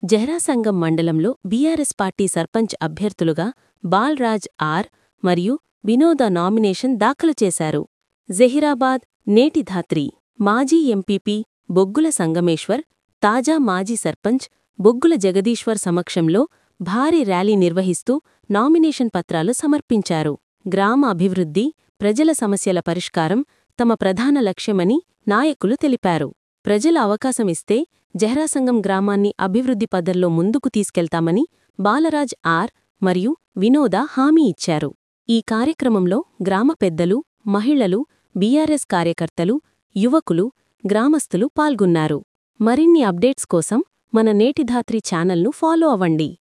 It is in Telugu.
జహ్రాసంగం మండలంలో బీఆర్ఎస్ పార్టీ సర్పంచ్ అభ్యర్థులుగా బాల్రాజ్ ఆర్ మరియు వినోద నామినేషన్ దాఖలు చేశారు జహీరాబాద్ నేటి ధాత్రి మాజీ ఎంపీపీ బొగ్గుల సంగమేశ్వర్ తాజా మాజీ సర్పంచ్ బొగ్గుల జగదీశ్వర్ సమక్షంలో భారీ ర్యాలీ నిర్వహిస్తూ నామినేషన్ పత్రాలు సమర్పించారు గ్రామ అభివృద్ధి ప్రజల సమస్యల పరిష్కారం తమ ప్రధాన లక్ష్యమని నాయకులు తెలిపారు ప్రజల అవకాశమిస్తే జహ్రాసంగం గ్రామాన్ని అభివృద్ధి పదంలో ముందుకు తీసుకెళ్తామని బాలరాజ్ ఆర్ మరియు వినోద హామీ ఇచ్చారు ఈ కార్యక్రమంలో గ్రామ పెద్దలు మహిళలు బీఆర్ఎస్ కార్యకర్తలు యువకులు గ్రామస్తులు పాల్గొన్నారు మరిన్ని అప్డేట్స్ కోసం మన నేటిధాత్రి ఛానల్ను ఫాలో అవ్వండి